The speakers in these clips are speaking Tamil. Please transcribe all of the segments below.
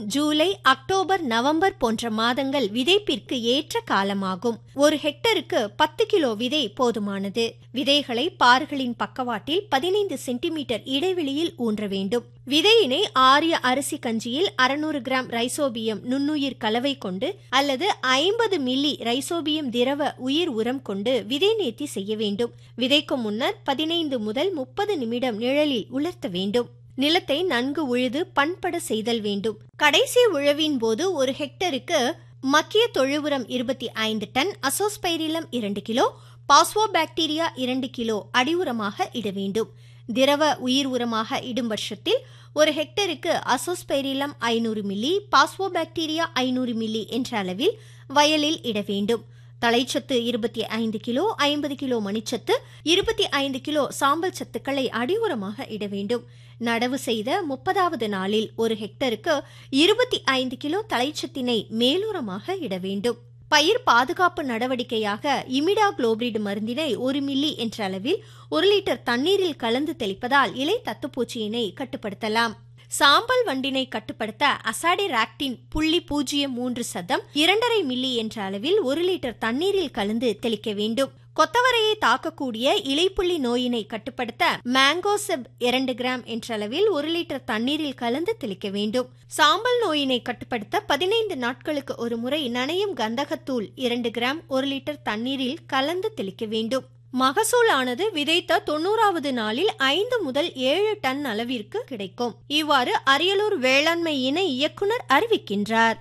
ஜூலை அக்டோபர் நவம்பர் போன்ற மாதங்கள் விதைப்பிற்கு ஏற்ற காலமாகும் ஒரு ஹெக்டருக்கு பத்து கிலோ விதை போதுமானது விதைகளை பார்களின் பக்கவாட்டில் பதினைந்து சென்டிமீட்டர் இடைவெளியில் ஊன்ற வேண்டும் விதையினை ஆரிய அரிசி கஞ்சியில் அறுநூறு கிராம் ரைசோபியம் நுண்ணுயிர் கலவை கொண்டு அல்லது ஐம்பது மில்லி ரைசோபியம் திரவ உயிர் உரம் கொண்டு விதை நேர்த்தி செய்ய வேண்டும் விதைக்கும் முன்னர் பதினைந்து முதல் முப்பது நிமிடம் நிழலில் உலர்த்த வேண்டும் நிலத்தை நன்கு உழுது பண்பட செய்தல் வேண்டும் கடைசி உழவின் போது ஒரு ஹெக்டருக்கு மக்கிய தொழு உரம் இருபத்தி ஐந்து டன் அசோஸ்பைரிலம் இரண்டு கிலோ பாஸ்வோபாக்டீரியா இரண்டு கிலோ அடி உரமாக இட வேண்டும் திரவ உயிர் உரமாக இடும் பட்சத்தில் ஒரு ஹெக்டருக்கு அசோஸ்பைரிலம் ஐநூறு மில்லி பாஸ்வோபாக்டீரியா ஐநூறு மில்லி என்ற அளவில் வயலில் இட வேண்டும் தழைச்சத்து இருபத்தி ஐந்து கிலோ ஐம்பது கிலோ மணிச்சத்து இருபத்தி ஐந்து கிலோ சாம்பல் சத்துக்களை அடியுரமாக இட வேண்டும் நடவு செய்த முப்பதாவது நாளில் ஒரு ஹெக்டருக்கு இருபத்தி ஐந்து கிலோ தழைச்சத்தினை மேலுரமாக இட வேண்டும் பயிர் பாதுகாப்பு நடவடிக்கையாக இமிடா குளோபிரிட் மருந்தினை ஒரு மில்லி என்ற அளவில் ஒரு லிட்டர் தண்ணீரில் கலந்து தெளிப்பதால் இலை தத்துப்பூச்சியினை கட்டுப்படுத்தலாம் சாம்பல் வண்டினை கட்டுப்படுத்த அசாடி ராக்டின் புள்ளி பூஜ்ஜியம் மூன்று சதம் இரண்டரை மில்லி என்ற அளவில் ஒரு லிட்டர் தண்ணீரில் கலந்து தெளிக்க வேண்டும் கொத்தவரையை தாக்கக்கூடிய இலைப்புள்ளி நோயினை கட்டுப்படுத்த மேங்கோசெப் இரண்டு கிராம் என்ற அளவில் ஒரு லிட்டர் தண்ணீரில் கலந்து தெளிக்க வேண்டும் சாம்பல் நோயினை கட்டுப்படுத்த பதினைந்து நாட்களுக்கு ஒரு முறை நனையும் கந்தகத்தூள் இரண்டு கிராம் ஒரு லிட்டர் தண்ணீரில் கலந்து தெளிக்க வேண்டும் மகசூல் ஆனது விதைத்த தொண்ணூறாவது நாளில் ஐந்து முதல் ஏழு டன் அளவிற்கு கிடைக்கும் இவ்வாறு அரியலூர் வேளாண்மை இணை இயக்குனர் அறிவிக்கின்றார்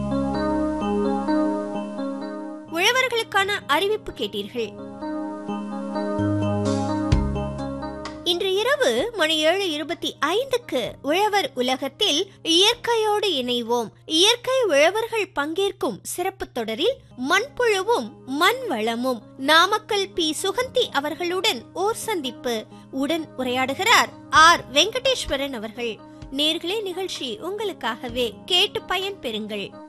உழவர்களுக்கான அறிவிப்பு கேட்டீர்கள் இன்று இரவு மணி ஏழு இருபத்தி ஐந்துக்கு உழவர் உலகத்தில் இயற்கையோடு இணைவோம் இயற்கை உழவர்கள் பங்கேற்கும் சிறப்பு தொடரில் மண்புழுவும் மண் வளமும் நாமக்கல் பி சுகந்தி அவர்களுடன் ஓர் சந்திப்பு உடன் உரையாடுகிறார் ஆர் வெங்கடேஸ்வரன் அவர்கள் நேர்களே நிகழ்ச்சி உங்களுக்காகவே கேட்டு பயன் பெறுங்கள்